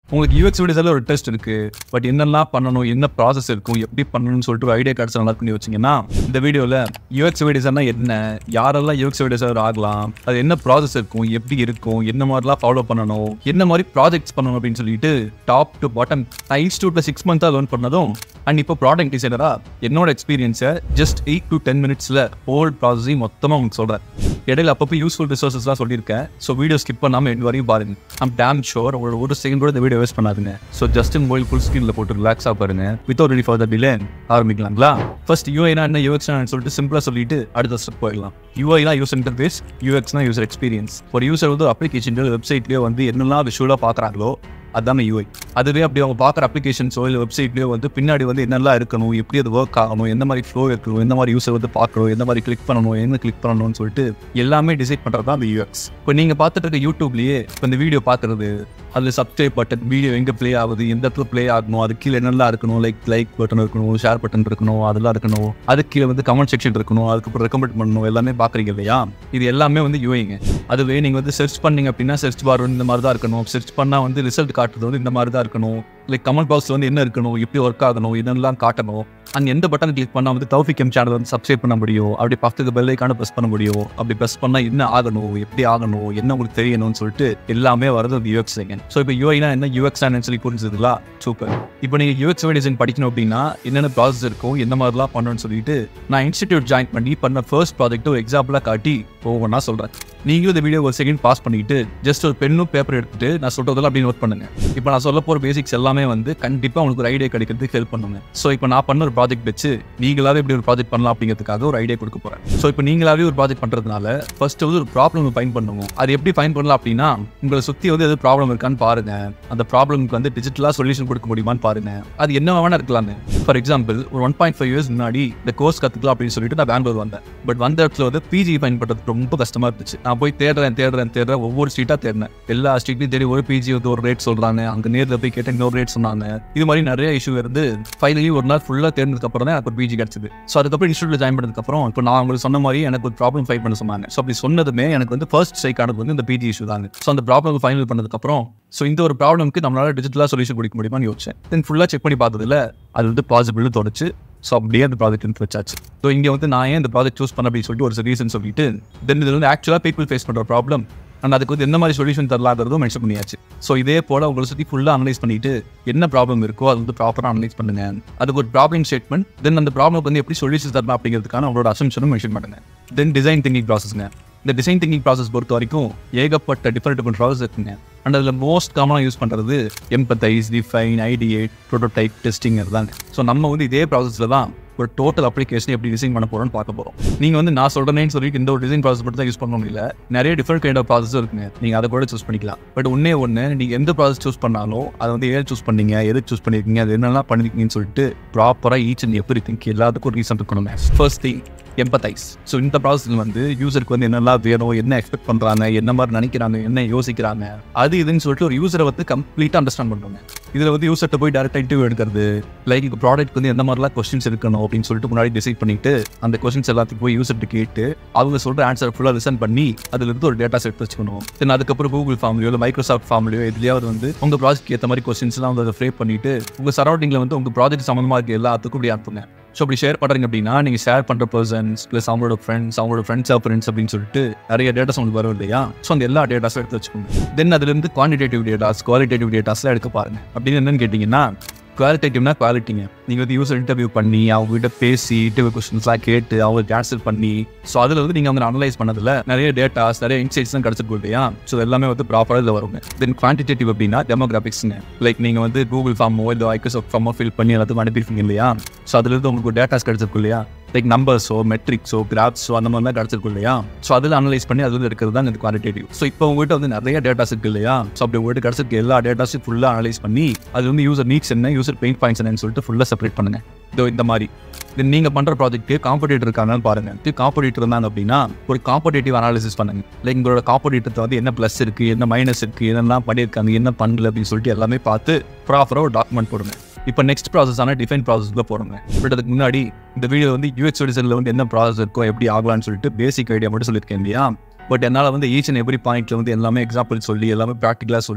உங்களுக்கு யூஎக்ஸ் வீடியோஸில் ஒரு டெஸ்ட் இருக்கு பட் என்னெல்லாம் பண்ணணும் என்ன ப்ராசஸ் இருக்கும் எப்படி பண்ணணும்னு சொல்லிட்டு ஒரு ஐடியா கிடச்சி நல்லா பண்ணி வச்சிங்கன்னா இந்த வீடியோவில் யூஎக்ஸ் வீடியோஸ்னா என்ன யாரெல்லாம் யூஎக்ஸ் வீடியோஸர் ஆகலாம் அது என்ன ப்ராசஸ் இருக்கும் எப்படி இருக்கும் என்ன மாதிரிலாம் ஃபாலோ பண்ணணும் என்ன மாதிரி ப்ராஜெக்ட்ஸ் பண்ணணும் அப்படின்னு சொல்லிட்டு டாப் டு பாட்டம் நான் இன்ஸ்டியூட்டில் சிக்ஸ் மந்த்தாக லேர்ன் பண்ணதும் அண்ட் இப்போ ப்ராடக்ட் டிசைனரா என்னோட எக்ஸ்பீரியன்ஸை ஜஸ்ட் எயிட் டு டென் மினிட்ஸில் ஹோல் ப்ராசஸையும் மொத்தமாக உங்களுக்கு சொல்கிறேன் இடையில அப்பப்போ யூஸ்ஃபுல் ரிசோர்ஸஸ்லாம் சொல்லியிருக்கேன் ஸோ வீடியோ ஸ்கிப் பண்ணாமல் எண்ட் வரையும் பாருங்க ஐம் டேம் ஷோர் உங்களோட ஒரு செகண்ட் கூட இந்த வீடியோ வேஸ்ட் பண்ணாதுங்க ஸோ ஜஸ்ட் மொபைல் ஃபுல் ஸ்க்ரீனில் போட்டு ரிலாக்ஸாக பாருங்க without ready for the delay ஆரம்பிக்கலாங்களா ஃபர்ஸ்ட் யூஐனா என்ன யூஎக்ஸ் சொல்லிட்டு சிம்பிளாக சொல்லிட்டு அடுத்த ஸ்டெப் போயிடலாம் யூஐனா யூசர் இன்டர்ஃபேஸ் யூஎக்ஸ்னா யூசர் எக்ஸ்பீரியன்ஸ் ஒரு யூசர் வந்து அப்ளிகேஷன் வெப்சைட்லேயோ வந்து என்னெல்லாம் விஷுவலாக பார்க்குறாங்களோ அதான யூஐ அதுவே அப்படி அவங்க பார்க்குற அப்ளிகேஷன்ஸோ இல்லை வெப்சைட்லேயோ வந்து பின்னாடி வந்து என்னெல்லாம் இருக்கணும் எப்படி அது ஒர்க் ஆகணும் எந்த மாதிரி ஃப்ளோ இருக்கணும் எந்த மாதிரி யூஸர் வந்து பார்க்கணும் எந்த மாதிரி கிளிக் பண்ணணும் என்ன கிளிக் பண்ணணும்னு சொல்லிட்டு எல்லாமே டிசைட் பண்ணுறது தான் அந்த யூஎக்ஸ் இப்போ நீங்கள் பார்த்துட்டு இருக்க யூடியூப்லேயே இப்போ இந்த வீடியோ பார்க்குறது அதில் சப்ஸ்கிரைப் பட்டன் வீடியோ எங்கே ப்ளே ஆகுது எந்த இடத்துல ப்ளே ஆகணும் அது கீழே என்னெல்லாம் இருக்கணும் லைக் லைக் பட்டன் இருக்கணும் ஷேர் பட்டன் இருக்கணும் அதெல்லாம் இருக்கணும் அதுக்கு கீழே வந்து கமெண்ட் செக்ஷன் இருக்கணும் அதுக்கப்புறம் ரெக்கமெண்ட் பண்ணணும் எல்லாமே பார்க்குறீங்க இல்லையா இது எல்லாமே வந்து யூஐங்க அதுவே நீங்கள் வந்து சர்ச் பண்ணீங்க அப்படின்னா சர்ச் பார் வந்து இந்த மாதிரி தான் இருக்கணும் சர்ச் பண்ணால் வந்து ரிசல்ட் காட்டுறது வந்து இந்த மாதிரி தான் இருக்கணும் லைக் கமெண்ட் பாக்ஸில் வந்து என்ன இருக்கணும் எப்படி ஒர்க் ஆகணும் என்னெல்லாம் காட்டணும் அண்ட் எந்த பட்டன் கிளிக் பண்ணால் வந்து தௌஃபிக் எம் சேனல் வந்து சப்ஸ்கிரைப் பண்ண முடியும் அப்படி பக்கத்துக்கு பெல் ஐக்கான ப்ரெஸ் பண்ண முடியும் அப்படி ப்ரெஸ் பண்ணால் என்ன ஆகணும் எப்படி ஆகணும் என்ன உங்களுக்கு தெரியணும்னு சொல்லிட்டு எல்லாமே வரது அந்த யூஎக்ஸ் செகண்ட் ஸோ இப்போ யூஐனா என்ன யூஎக்ஸ் சொல்லி புரிஞ்சதுங்களா சூப்பர் இப்போ நீங்கள் யூஎக்ஸ் டிசைன் படிக்கணும் அப்படின்னா என்னென்ன ப்ராசஸ் இருக்கும் என்ன மாதிரிலாம் பண்ணணும்னு சொல்லிட்டு நான் இன்ஸ்டிடியூட் ஜாயின் பண்ணி பண்ண ஃபர்ஸ்ட் ப்ராஜெக்ட் ஒரு எக்ஸாம்பிளாக காட்டி ஒவ்வொன்றா சொல்கிறேன் நீங்களும் இந்த வீடியோ ஒரு செகண்ட் பாஸ் பண்ணிட்டு ஜஸ்ட் ஒரு பெண்ணும் பேப்பர் எடுத்துட்டு நான் சொல்றதெல்லாம் அப்படி நோட் பண்ணுங்க இப்போ நான் சொல்ல போகிற பேசிக்ஸ் எல்லாமே வந்து கண்டிப்பாக உங்களுக்கு ஒரு ஐடியா கிடைக்கிறதுக்கு ஹெல்ப் பண்ணுங்க ஸோ இப்போ நான் பண்ண ஒரு ப்ராஜெக்ட் வச்சு நீங்களாவே இப்படி ஒரு ப்ராஜெக்ட் பண்ணலாம் அப்படிங்கிறதுக்காக ஒரு ஐடியா கொடுக்க போறேன் ஸோ இப்போ நீங்களாவே ஒரு ப்ராஜெக்ட் பண்றதுனால ஃபர்ஸ்ட் வந்து ஒரு ப்ராப்ளம் ஃபைன் பண்ணுவோம் அது எப்படி ஃபைன் பண்ணலாம் அப்படின்னா உங்களை சுற்றி வந்து எது ப்ராப்ளம் இருக்கான்னு பாருங்க அந்த ப்ராப்ளம்க்கு வந்து டிஜிட்டலாக சொல்யூஷன் கொடுக்க முடியுமான்னு பாருங்க அது என்ன வேணா இருக்கலாம்னு ஃபார் எக்ஸாம்பிள் ஒரு ஒன் பாயிண்ட் ஃபைவ் இயர்ஸ் முன்னாடி இந்த கோர்ஸ் கற்றுக்கலாம் அப்படின்னு சொல்லிட்டு நான் பெங்களூர் வந்தேன் பட் வந்த இடத்துல வந்து பிஜி ஃபைன் பண்ணுறது ரொம்ப கஷ்டமா இருந்துச்சு நான் போய் தேடுறேன் தேடுறேன் தேடுறேன் ஒவ்வொரு ஸ்ட்ரீட்டாக தேடினேன் எல்லா ஸ்ட்ரீட்லையும் தேடி ஒரு பிஜி வந்து ஒரு ரேட் சொல்றாங்க அங்கே நேரில் போய் கேட்டேன் இன்னொரு ரேட் சொன்னாங்க இது மாதிரி நிறைய இஷ்யூ இருந்து ஃபைனலி ஒரு நாள் ஃபுல்லாக தேர்ந்ததுக்கு அப்புறம் தான் எனக்கு ஒரு பிஜி கிடச்சிது ஸோ அதுக்கப்புறம் இன்ஸ்டியூட்டில் ஜாயின் பண்ணதுக்கு அப்புறம் இப்போ நான் உங்களுக்கு சொன்ன மாதிரி எனக்கு ஒரு ப்ராப்ளம் ஃபைட் பண்ண சொன்னாங்க ஸோ அப்படி சொன்னதுமே எனக்கு வந்து ஃபர்ஸ்ட் ஸ்ட்ரைக் ஆனது வந்து இந்த பிஜி இஷ்யூ தாங்க ஸோ அந்த ப்ராப்ளம் ஃபைனல் பண்ணதுக்கப்புறம் ஸோ இந்த ஒரு ப்ராப்ளம்க்கு நம்மளால டிஜிட்டலாக சொல்யூஷன் கொடுக்க முடியுமான்னு யோசிச்சேன் தென் ஃபுல்லாக செக் பண்ணி பார்த்ததுல அது வந்து பாசிபிள்னு தோணுச்சு ஸோ அப்படியே அந்த ப்ராஜெக்ட் எடுத்து வச்சாச்சு ஸோ இங்கே வந்து நான் ஏன் இந்த ப்ராஜெக்ட் சூஸ் பண்ண அப்படின்னு சொல்லிட்டு ஒரு ரீசன் சொல்லிட்டு தென் இது வந்து ஆக்சுவலாக பீப்புள் ஃபேஸ் பண்ணுற ப்ராப்ளம் அண்ட் அதுக்கு வந்து எந்த மாதிரி சொல்யூஷன் தரலாங்கிறதும் மென்ஷன் பண்ணியாச்சு ஸோ இதே போல் உங்களை சுற்றி ஃபுல்லாக அனலைஸ் பண்ணிட்டு என்ன ப்ராப்ளம் இருக்கோ அது வந்து ப்ராப்பராக அனலைஸ் பண்ணுங்க அதுக்கு ஒரு ப்ராப்ளம் ஸ்டேட்மெண்ட் தென் அந்த ப்ராப்ளம்க்கு வந்து எப்படி சொல்யூஷன் தரலாம் அப்படிங்கிறதுக்கான உங்களோட அசம்ஷனும் மென்ஷன் பண்ணுங்க தென் டிசைன் திங்கிங் ப்ராசஸ்ங்க இந்த டிசைன் திங்கிங் ப்ராசஸ் பொறுத்த வரைக்கும் ஏகப்பட்ட டிஃப்ரெண்ட் டிஃப்ரெண்ட் ப்ராசஸ் இருக்குங்க அண்ட் அதில் மோஸ்ட் காமனாக யூஸ் பண்ணுறது empathize define ideate prototype testing தாங்க ஸோ நம்ம வந்து இதே ப்ராசஸில் தான் ஒரு டோட்டல் அப்ளிகேஷன் எப்படி டிசைன் பண்ண போகிறோம்னு பார்க்க போகிறோம் நீங்கள் வந்து நான் சொல்கிறேன்னு சொல்லிட்டு இந்த ஒரு டிசைன் ப்ராசஸ் மட்டும் தான் யூஸ் பண்ண முடியல நிறைய டிஃப்ரெண்ட் கைண்ட் ஆஃப் ப்ராசஸ் இருக்குங்க நீங்கள் அதை கூட சூஸ் பண்ணிக்கலாம் பட் ஒன்றே ஒன்று நீங்கள் எந்த ப்ராசஸ் சூஸ் பண்ணாலும் அதை வந்து ஏன் சூஸ் பண்ணீங்க எது சூஸ் பண்ணியிருக்கீங்க அது என்னெல்லாம் பண்ணிருக்கீங்கன்னு சொல்லிட்டு ப்ராப்பராக ஈச் அண்ட் எவ்ரி திங்க் எல்லாத்துக்கும் ஒரு ரீசன் இருக்கணும் ஃபர்ஸ்ட் திங் எம்பத்தைஸ் ஸோ இந்த ப்ராசஸில் வந்து யூசருக்கு வந்து என்னெல்லாம் வேணும் என்ன எக்ஸ்பெக்ட் பண்ணுறாங்க என்ன மாதிரி நினைக்கிறாங்க என்ன யோசிக்கிறாங்க அது இதுன்னு சொல்லிட்டு ஒரு யூசரை வந்து கம்ப்ளீட்டாக அண்டர்ஸ்டாண்ட் பண்ணுவாங்க இதில் வந்து யூசர்கிட்ட போய் டேரக்டாக இன்டர்வியூ எடுக்கிறது லைக் இப்போ ப்ராடக்ட் வந்து எந்த மாதிரிலாம் கொஸ்டின்ஸ் இருக்கணும் அப்படின்னு சொல்லிட்டு முன்னாடி டிசைட் பண்ணிட்டு அந்த கொஸ்டின்ஸ் எல்லாத்துக்கும் போய் யூசர்கிட்ட கேட்டு அவங்க சொல்கிற ஆன்சர் ஃபுல்லாக லிசன் பண்ணி அதுல இருந்து ஒரு டேட்டா செட் வச்சுக்கணும் தென் அதுக்கப்புறம் கூகுள் ஃபார்ம்லையோ இல்லை மைக்ரோசாஃப்ட் ஃபார்ம்லையோ எதுலையாவது வந்து உங்கள் ப்ராஜெக்ட் ஏற்ற மாதிரி கொஸ்டின்ஸ்லாம் வந்து அதை ஃப்ரே பண்ணிட்டு உங்கள் சரௌண்டிங்கில் வந்து உங்கள் ப்ராஜெக்ட் சம்மந்தமாக இருக்க எல்லாத்துக்கும் இப்படி அனுப்புங்க ஸோ அப்படி ஷேர் பண்ணுறீங்க அப்படின்னா நீங்கள் ஷேர் பண்ணுற பர்சன்ஸ் ப்ளஸ் அவங்களோட ஃப்ரெண்ட்ஸ் அவங்களோட ஃப்ரெண்ட்ஸ் ஆஃப் ஃப்ரெண்ட்ஸ் அப்படின்னு சொல்லிட்டு நிறைய டேட்டாஸ் உங்களுக்கு வரும் இல்லையா ஸோ அந்த எல்லா டேட்டாஸும் எடுத்து வச்சுக்கோங்க தென் அதுலேருந்து குவான்டிடேட்டிவ் டேட்டாஸ் குவாலிட்டேட்டிவ் டேட்டாஸ்லாம் எடுக்க பாருங்க அப்படின்னு என்னன்னு கேட்டிங்கன்னா குவாலிட்டேட்டிவ்னா குவாலிட்டிங்க நீங்கள் வந்து யூசர் இன்டர்வியூ பண்ணி அவங்க கிட்ட பேசி இன்டர்வியூ கொஸ்டின்ஸ்லாம் கேட்டு அவங்களுக்கு ஆன்சர் பண்ணி ஸோ அதில் வந்து நீங்கள் வந்து அனலைஸ் பண்ணதில் நிறைய டேட்டாஸ் நிறைய இன்சைட்ஸ்லாம் கிடச்சிருக்கும் இல்லையா ஸோ எல்லாமே வந்து ப்ராப்பராக இதில் வருங்க தென் குவான்டிடேட்டிவ் அப்படின்னா டெமோகிராபிக்ஸுங்க லைக் நீங்கள் வந்து கூகுள் ஃபார்மோ இல்லை மைக்ரோசாஃப்ட் ஃபார்மோ ஃபில் பண்ணி எல்லாத்துக்கும் அனுப்பியிருப்பீங்க இல்லையா ஸோ அதுலேருந்து உங்களுக்கு டேட்டாஸ் கிடச்சிருக்கும் இல்லையா லைக் நம்பர்ஸோ மெட்ரிக்ஸோ கிராஃப்ஸோ அந்த மாதிரி தான் கிடச்சிருக்கும் இல்லையா ஸோ அதில் அனலைஸ் பண்ணி அது வந்து இருக்கிறது தான் இந்த குவாலிட்டேட்டிவ் ஸோ இப்போ உங்ககிட்ட வந்து நிறைய டேட்டாஸ் இருக்கு இல்லையா ஸோ அப்படி உங்ககிட்ட கிடச்சிருக்க எல்லா டேட்டாஸும் ஃபுல்லாக அனலைஸ் பண்ணி அது வந்து யூசர் நீட்ஸ் என்ன யூசர் பெயின் பாயிண்ட்ஸ் என்னன்னு சொல்லிட்டு ஃபுல்லாக செப்பரேட் பண்ணுங்க இதோ இந்த மாதிரி தென் நீங்கள் பண்ணுற ப்ராஜெக்ட் காம்படேட்டர் இருக்காங்கன்னு பாருங்க காம்படேட்டர் இருந்தாங்க அப்படின்னா ஒரு காம்படேட்டிவ் அனாலிசிஸ் பண்ணுங்க லைக் உங்களோட காம்படேட்டர் வந்து என்ன ப்ளஸ் இருக்கு என்ன மைனஸ் இருக்கு என்னெல்லாம் பண்ணியிருக்காங்க என்ன பண்ணல அப்படின்னு சொல்லிட்டு எல்லாமே பார்த்து ப்ராப்பராக ஒரு டாக்குமெண்ட் போடுங்க இப்போ நெக்ஸ்ட் ப்ராசஸான டிஃபைன் ப்ராசஸ்க்குள்ள போகிறோங்க பட் அதுக்கு முன்னாடி இந்த வீடியோ வந்து யூஎக்ஸ் டிசைனில் வந்து என்ன ப்ராசஸ் இருக்கோ எப்படி ஆகலாம்னு சொல்லிட்டு பேசிக் ஐடியா மட்டும் சொல்லியிருக்கேன் இல்லையா பட் என்னால் வந்து ஈச் அண்ட் எவ்ரி பாயிண்ட்ல வந்து எல்லாமே எக்ஸாம்பிள் சொல்லி எல்லாமே ப்ராக்டிக்கலாக சொல்லி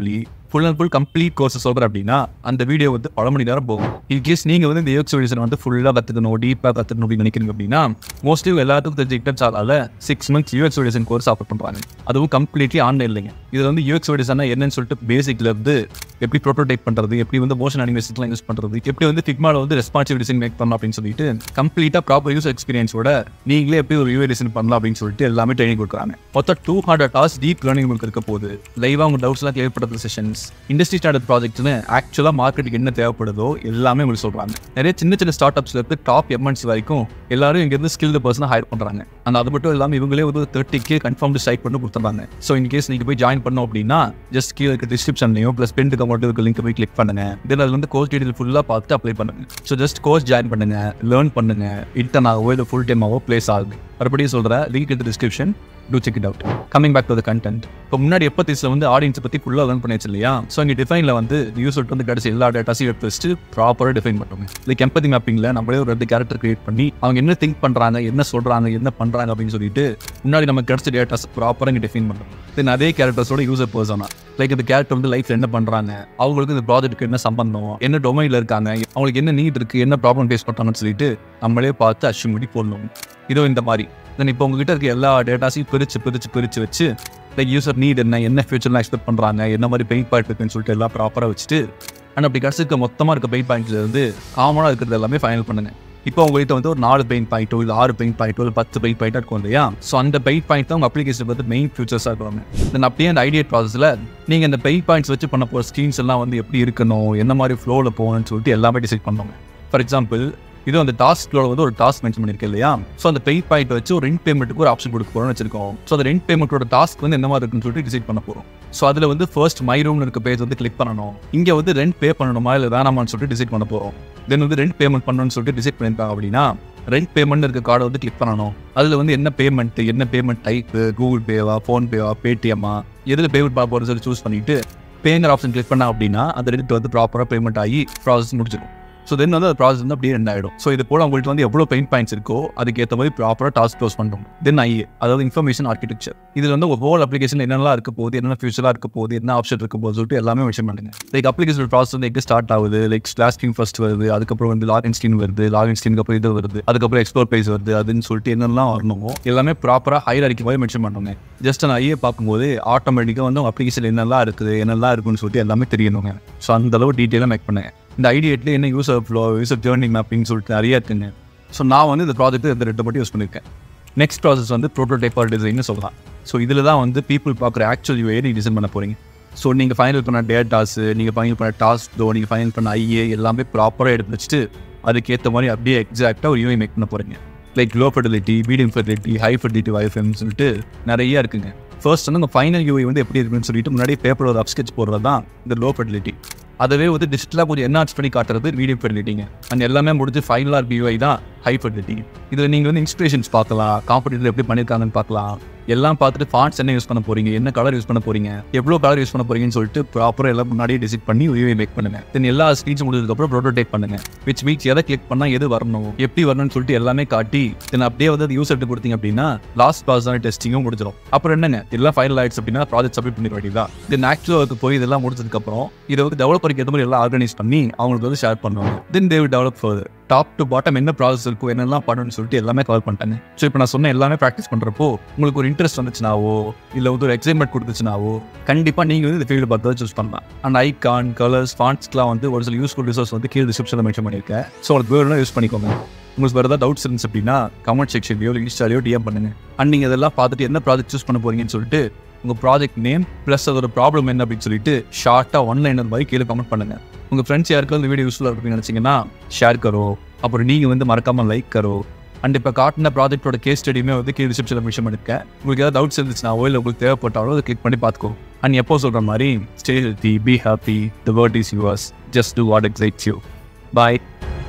full and full complete course சொல்கிறேன் அப்படின்னா அந்த வீடியோ வந்து பல மணி நேரம் போகும் இன்கேஸ் நீங்கள் வந்து இந்த யூஎக்ஸ் சொல்யூஷன் வந்து ஃபுல்லாக கற்றுக்கணும் டீப்பாக கற்றுக்கணும் அப்படின்னு நினைக்கிறீங்க அப்படின்னா மோஸ்ட்லி எல்லாத்துக்கும் தெரிஞ்ச இன்டர்ன்ஸால six months UX solution course offer பண்ணுறாங்க அதுவும் கம்ப்ளீட்லி ஆன்லைன் இல்லைங்க இது வந்து யூஎக்ஸ் சொல்யூஷன் என்னன்னு சொல்லிட்டு பேசிக்ல இருந்து எப்படி ப்ரோட்டோடைப் பண்ணுறது எப்படி வந்து மோஷன் அனிமேஷன்ஸ்லாம் யூஸ் பண்ணுறது எப்படி வந்து ஃபிக்மால வந்து ரெஸ்பான்சிவ் டிசைன் மேக் பண்ணலாம் அப்படின்னு சொல்லிட்டு கம்ப்ளீட்டாக ப்ராப்பர் யூஸ் எக்ஸ்பீரியன்ஸோட நீங்களே எப்படி ஒரு யூஏ டிசைன் பண்ணலாம் அப்படின்னு சொல்லிட்டு எல்லாமே ட்ரைனிங் கொடுக்குறாங்க மொத்தம் two hundred hours deep learning உங்களுக்கு இருக்க போகுது லைவாக உங்கள் டவுட்ஸ்லாம் கிளியர் பண்ணுறது செஷன்ஸ் இண்டஸ்ட்ரி ஸ்டாண்டர்ட் ப்ராஜெக்ட்னு ஆக்சுவலாக மார்க்கெட்டுக்கு என்ன தேவைப்படுதோ எல்லாமே உங்களுக்கு சொல்கிறாங்க நிறைய சின்ன சின்ன ஸ்டார்ட் அப்ஸ்ல இருந்து டாப் எம்என்சி வரைக்கும் எல்லாரும் இங்கேருந்து ஸ்கில்டு பர்சனாக ஹையர் பண்ணுறாங்க அந்த அது மட்டும் இல்லாமல் இவங்களே ஒரு தேர்ட்டிக்கு கன்ஃபார்ம் ஸ்ட்ரைக் பண்ணி கொடுத்துறாங்க ஸோ இன்கேஸ் நீங்கள் போய் ஜாயின் பண்ணோம் அப்படின்னா ஜஸ்ட் கீழே இருக்க டிஸ்கிரிப்ஷன்லையும் ப்ளஸ் பென் கமெண்ட் இருக்க லிங்க் போய் கிளிக் பண்ணுங்க இதில் அது வந்து கோர்ஸ் டீடைல் ஃபுல்லாக பார்த்து அப்ளை பண்ணுங்க ஸோ ஜஸ்ட் கோர்ஸ் ஜாயின் பண்ணுங்க லேர்ன் பண்ணுங்க இன்டர்ன் ஆகவோ இல்லை ஃபுல் டைம் ஆகவோ பிளேஸ் ஆகுது மறுபடியும் சொல்கிறேன் லிங்க் இந்த description to check it out coming back to the content இப்போ முன்னாடி எப்போ தீஸில் வந்து ஆடியன்ஸ் பற்றி ஃபுல்லாக லேர்ன் பண்ணியாச்சு இல்லையா ஸோ இங்கே டிஃபைனில் வந்து யூசர் வந்து கிடச்சி எல்லா டேட்டாஸையும் எடுத்து வச்சுட்டு ப்ராப்பராக டிஃபைன் பண்ணுவோம் லைக் எம்பதி மேப்பிங்கில் நம்மளே ஒரு ரெண்டு கேரக்டர் கிரியேட் பண்ணி அவங்க என்ன திங்க் பண்ணுறாங்க என்ன சொல்கிறாங்க என்ன பண்ணுறாங்க அப்படின்னு சொல்லிட்டு முன்னாடி நம்ம கிடச்ச டேட்டாஸ் ப்ராப்பராக இங்கே டிஃபைன் பண்ணுறோம் தென் அதே கேரக்டர்ஸோட யூசர் பர்சனா லைக் இந்த கேரக்டர் வந்து லைஃப்ல என்ன பண்றாங்க அவங்களுக்கு இந்த ப்ராஜெக்ட்டுக்கு என்ன சம்பந்தம் என்ன டொமைன்ல இருக்காங்க அவங்களுக்கு என்ன நீட் இருக்கு என்ன ப்ராப்ளம் ஃபேஸ் பண்றாங்கன்னு சொல்லிட்டு நம்மளே பார்த்து அஷ்யூம் பண்ணி போடணும் இதோ இந்த மாதிரி தென் இப்போ உங்ககிட்ட இருக்க எல்லா டேட்டாஸையும் பிரிச்சு பிரிச்சு பிரிச்சு வச்சு லைக் யூசர் நீட் என்ன என்ன ஃபியூச்சர்லாம் எக்ஸ்பெக்ட் பண்றாங்க என்ன மாதிரி பெயின் பாயிண்ட் இருக்குன்னு சொல்லிட்டு எல்லாம் ப்ராப்பராக வச்சுட்டு அண்ட் அப்படி கிடச்சிருக்க மொத்தமாக இருக்க பெயின் பாயிண்ட்ஸ்ல இருந்து காமனாக இருக்கிறது எல்லாமே ஃபைனல் பண்ணுங்க இப்போ உங்ககிட்ட வந்து ஒரு நாலு பெயின் பாயிண்டோ இல்லை ஆறு பெயின் பாயிண்டோ இல்லை பத்து பெயின் பாயிண்டா இருக்கும் இல்லையா ஸோ அந்த பெயின் பாயிண்ட் தான் உங்கள் அப்ளிகேஷன் வந்து மெயின் ஃபியூச்சர்ஸாக இருக்கிறாங்க தென் அப்படியே அந்த ஐடியா ப்ராசஸில் நீங்கள் இந்த பெயின் பாயிண்ட்ஸ் வச்சு பண்ண போகிற ஸ்க்ரீன்ஸ் எல்லாம் வந்து எப்படி இருக்கணும் என்ன மாதிரி ஃப்ளோவில் போகணும்னு சொல்லிட்டு எல்லாமே டிசைட் பண்ணுவாங்க ஃபார் எக்ஸாம்பிள் இது அந்த டாஸ்க்ல வந்து ஒரு டாஸ்க் மென்ஷன் பண்ணிருக்கேன் இல்லையா ஸோ அந்த பெயின் பாயிண்ட் வச்சு ஒரு ரெண்ட் பேமெண்ட்டுக்கு ஒரு ஆப்ஷன் கொடுக்க போறோம்னு வச்சிருக்கோம் ஸோ அந்த ரெண்ட் பேமெண்ட்டோட டாஸ்க் வந்து என்ன மாதிரி இருக்குன்னு சொல்லிட்டு டிசைட் பண்ண போறோம் ஸோ அதில் வந்து ஃபர்ஸ்ட் மை ரூம்னு இருக்க பேஜ் வந்து கிளிக் பண்ணணும் இங்கே வந்து ரெண்ட் பே பண்ணணுமா இல்லை வேணாமான்னு சொல்லிட்டு டிசைட் பண்ண போகிறோம் தென் வந்து ரெண்ட் பேமெண்ட் பண்ணணும்னு சொல்லிட்டு டிசைட் பண்ணியிருக்காங்க அப்படின்னா ரெண்ட் பேமெண்ட் இருக்க கார்டை வந்து கிளிக் பண்ணணும் அதில் வந்து என்ன பேமெண்ட் என்ன பேமெண்ட் டைப் கூகுள் பேவா ஃபோன் பேவா பேடிஎம்மா எதில் பேமெண்ட் பார்க்க போகிறோம்னு சொல்லி சூஸ் பண்ணிட்டு பேங்கிற ஆப்ஷன் கிளிக் பண்ணா அப்படின்னா அந்த ரெண்ட் வந்து ப்ராப்பராக பேமெண்ட் ஆகி ப்ராசஸ் முடிச்சிடும் ஸோ தென் வந்து அந்த ப்ராசஸ் வந்து அப்படியே ரெண்ட் ஆகிடும் ஸோ இது போல உங்கள்கிட்ட வந்து எவ்வளோ பெயின் பாயிண்ட்ஸ் இருக்கோ அதுக்கு ஏற்ற மாதிரி ப்ராப்பராக டாஸ்க் க்ளோஸ் பண்ணுறோம் தென் ஐஏ அதாவது இன்ஃபர்மேஷன் ஆர்கிடெக்சர் இதில் வந்து ஒரு ஹோல் அப்ளிகேஷன் என்னெல்லாம் இருக்க போகுது என்னென்ன ஃபியூச்சராக இருக்க போகுது என்ன ஆப்ஷன் இருக்க போகுது சொல்லிட்டு எல்லாமே மென்ஷன் பண்ணுங்க லைக் அப்ளிகேஷன் ப்ராசஸ் வந்து எங்கே ஸ்டார்ட் ஆகுது லைக் ஸ்லாஷ் ஸ்க்ரீன் ஃபர்ஸ்ட் வருது அதுக்கப்புறம் வந்து லாகின் ஸ்க்ரீன் வருது லாகின் ஸ்க்ரீனுக்கு அப்புறம் இது வருது அதுக்கப்புறம் எக்ஸ்ப்ளோர் பேஜ் வருது அதுன்னு சொல்லிட்டு என்னெல்லாம் வரணுமோ எல்லாமே ப்ராப்பராக ஹையர் அடிக்க மாதிரி மென்ஷன் பண்ணுங்க ஜஸ்ட் நான் ஐஏ பார்க்கும்போது ஆட்டோமேட்டிக்காக வந்து உங்கள் அப்ளிகேஷன் என்னெல்லாம் இருக்குது என்னெல்லாம் இருக்குன்னு சொல்லிட்டு எல்லாமே தெரியணுங்க ஸோ அந்த அளவு டீட்டெயிலாக மேக் பண்ணுங்க இந்த ஐடியேட்ல என்ன user flow user journey mapping சொல்லிட்டு நிறைய இருக்குங்க ஸோ நான் வந்து இந்த ப்ராஜெக்ட் இந்த ரெண்டு மட்டும் யூஸ் பண்ணியிருக்கேன் நெக்ஸ்ட் ப்ராசஸ் வந்து ப்ரோட்டோடைப்பர் டிசைன்னு சொல்லலாம் ஸோ இதில் தான் வந்து பீப்புள் பார்க்குற ஆக்சுவல் யூஏ நீங்கள் டிசைன் பண்ண போகிறீங்க ஸோ நீங்கள் ஃபைனல் பண்ண டேட்டாஸு நீங்கள் ஃபைனல் பண்ண டாஸ்க் நீங்கள் ஃபைனல் பண்ண ஐஏ எல்லாமே ப்ராப்பராக எடுத்து வச்சுட்டு அதுக்கேற்ற மாதிரி அப்படியே எக்ஸாக்டாக ஒரு யூஐ மேக் பண்ண போகிறீங்க like low fertility medium fertility high fertility வைஃபெம்னு சொல்லிட்டு நிறைய இருக்குங்க ஃபர்ஸ்ட் வந்து உங்கள் ஃபைனல் யூஐ வந்து எப்படி இருக்குன்னு சொல்லிட்டு முன்னாடி பேப்பர் ஒரு அப்ஸ்கெச் போடுறது தான் இந்த லோ ஃபெர்டிலிட்டி அதவே வந்து டிஜிட்டலாக கொஞ்சம் என்ஹான்ஸ் பண்ணி காட்டுறது மீடியம் ஃபெர்டிலிட்டிங்க அண்ட் எல்லாமே முடிஞ்சு ஃபைனலாக இருக்க யூஐ தான் ஹை ஃபெர்டிலிட்டி இதில் நீங்கள் வந்து இன்ஸ்பிரேஷன்ஸ் பார்க்கலாம் காம்படிட்டர் எப்படி பண்ணியிருக்காங்கன்னு பார்க்கலாம் எல்லாம் பார்த்துட்டு ஃபாண்ட்ஸ் என்ன யூஸ் பண்ண போறீங்க என்ன கலர் யூஸ் பண்ண போறீங்க எவ்வளோ கலர் யூஸ் பண்ண போறீங்கன்னு சொல்லிட்டு ப்ராப்பராக எல்லாம் முன்னாடியே டிசைட் பண்ணி யூஏ மேக் பண்ணுங்க தென் எல்லா ஸ்க்ரீன்ஸ் முடிஞ்சதுக்கப்புறம் ப்ரோட்டோடைப் பண்ணுங்க விச் மீன்ஸ் எதை கிளிக் பண்ணால் எது வரணும் எப்படி வரணும்னு சொல்லிட்டு எல்லாமே காட்டி தென் அப்படியே வந்து அது யூசர்ட்டு கொடுத்தீங்க அப்படின்னா லாஸ்ட் ப்ராசஸ் டெஸ்டிங்கும் முடிஞ்சிடும் அப்புறம் என்னங்க எல்லாம் ஃபைனல் ஆயிடுச்சு அப்படின்னா ப்ராஜெக்ட் சப்மிட் பண்ணிட வேண்டியதான் தென் ஆக்சுவலாக போய் இதெல்லாம் முடிச்சதுக்கப்புறம் இதை வந்து டெவலப்பருக்கு ஏற்ற மாதிரி எல்லாம் ஆர்கனைஸ் பண்ணி அவங்களுக்கு வந்து ஷேர் பண்ணுவாங்க then dev develop further top to bottom என்ன ப்ராசஸ் இருக்கும் என்னெல்லாம் பண்ணணும்னு சொல்லிட்டு எல்லாமே கவர் பண்ணிட்டாங்க ஸோ இப்போ நான் சொன்ன எல்லாமே ப்ராக்டிஸ் பண்ணுறப்போ உங்களுக்கு ஒரு இன்ட்ரெஸ்ட் வந்துச்சுனாவோ இல்லை வந்து ஒரு எக்ஸைட்மெண்ட் கொடுத்துச்சுனாவோ கண்டிப்பாக நீங்கள் வந்து இந்த ஃபீல்டு பார்த்து சூஸ் பண்ணலாம் அண்ட் ஐகான் கலர்ஸ் ஃபாண்ட்ஸ்க்குலாம் வந்து ஒரு சில யூஸ்ஃபுல் ரிசோர்ஸ் வந்து கீழே டிஸ்கிரிப்ஷனில் மென்ஷன் பண்ணியிருக்கேன் ஸோ உங்களுக்கு வேணும்னா யூஸ் பண்ணிக்கோங்க உங்களுக்கு வேறு ஏதாவது டவுட்ஸ் இருந்துச்சு அப்படின்னா கமெண்ட் செக்ஷன்லையோ இல்லை இன்ஸ்டாலையோ டிஎம் பண்ணுங்க அண்ட் நீங்கள் இதெல்லாம் பார்த்துட்டு என்ன ப்ராஜெக்ட் சூஸ் பண்ண போறீங்கன்னு சொல்லிட்டு உங்கள் ப்ராஜெக்ட் நேம் ப்ளஸ் அதோட ப்ராப்ளம் என்ன அப்படின்னு சொல்லிட்டு ஷார்ட்டாக ஒன்லைன் மாதிரி கீழே கமெண்ட் பண்ணுங்க உங்கள் ஃப்ரெண்ட்ஸ் யாருக்கும் இந்த வீடியோ யூஸ்ஃபுல்லாக இருக்குன்னு நினச்சிங்கன்னா ஷேர் கரோ அப்புறம் நீங்கள் வந்து மறக்காமல் லைக் கரோ அண்ட் இப்போ காட்டின ப்ராஜெக்ட்டோட கேஸ் ஸ்டடியுமே வந்து கீழே ரிசப்ஷனில் மிஷன் பண்ணிருக்கேன் உங்களுக்கு ஏதாவது டவுட்ஸ் இருந்துச்சுனாவோ இல்லை உங்களுக்கு தேவைப்பட்டாலோ அதை கிளிக் பண்ணி பார்த்துக்கோ அண்ட் எப்போ சொல்கிற மாதிரி stay healthy be happy the word is yours just do what excites you bye